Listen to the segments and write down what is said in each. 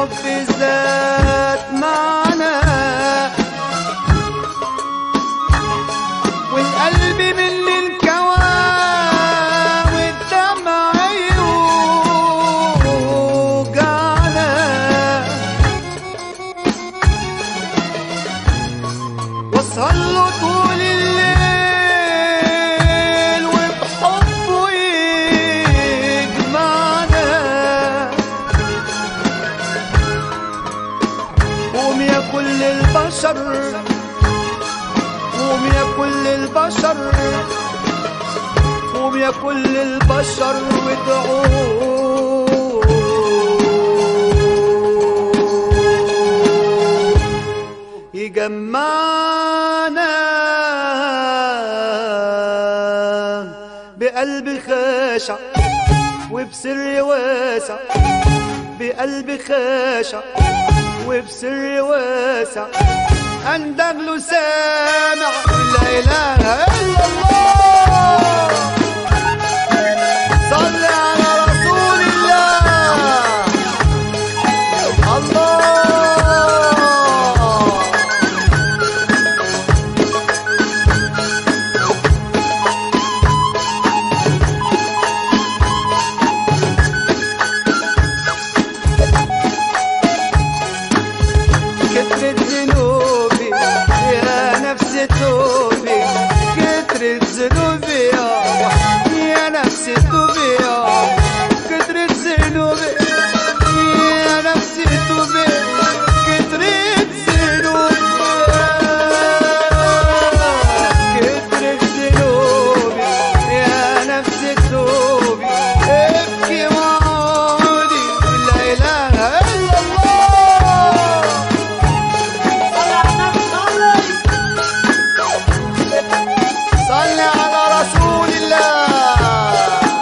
الحب زاد معنا والقلب من انكوى والدمع يوجعنا وصل له طول الليل وبحبه يجمعنا قوم يا كل البشر قوم يا كل البشر قوم يا كل البشر وادعوه يجمعنا بقلب خاشع وبسر واسع بقلب خاشع وبسر واسع أندم له سامع لا إله إلا الله صل على رسول الله الله كترت ذنوبي يا نفس توبي كترت ذنوبي يا يا نفس توبي يا كترت ذنوبي يا نفس توبي كترت ذنوبي كترت ذنوبي يا نفس توبي ابكي وعودي لا اله الا الله صل على رسول الله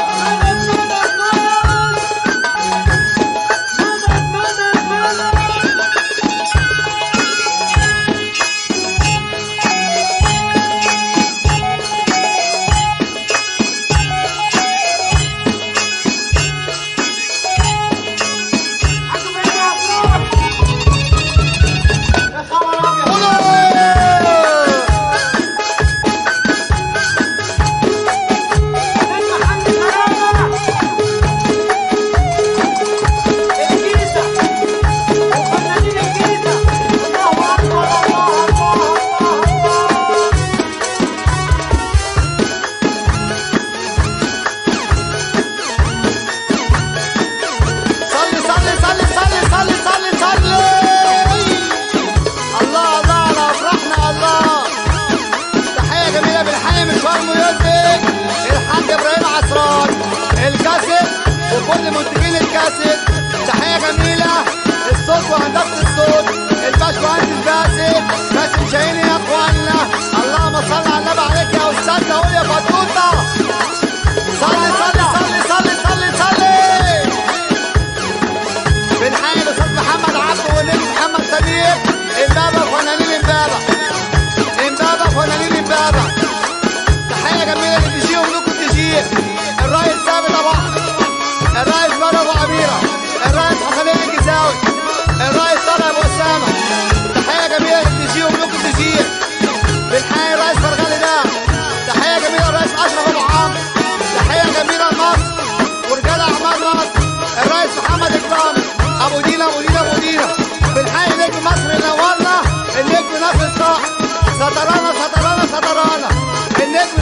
صلي صلي صلي صلي صلي صلي صلي الله الله على افراحنا الله تحيه جميله بالحي مشوار ميوزك الحاج ابراهيم عصران الكاسيت وكل منتجين الكاسيت تحيه جميله الصوت وهندسه الصوت الباشمهندس باسم باسم شاهين يا اخوانا اللهم صل على النبي عليك يا استاذنا قول يا فطوطه صلي صلي صلي صلي صلي صلي بنحيي الاستاذ محمد عبده والنبي محمد سمير امبابه فنانين امبابه امبابه فنانين امبابه تحيه جميله للدي وملوك الدي الرئيس ثابت ابو احمد الرئيس بدر ابو اميره الرئيس حسنين الجزاوي الرئيس طارق ابو اسامه تحيه جميله للدي وملوك الدي بنحيي الرئيس فرغالي ده تحيه جميله للرئيس اشرف ابو عمرو تحيه جميله لمصر ورجال اعمال مصر الرئيس محمد اكرامي ابو دينا ابو دينا ابو دينا بنحيي نجم مصر اللي نورنا النجم ناصر الصاح سطرانا سطرانا سطرانا النجم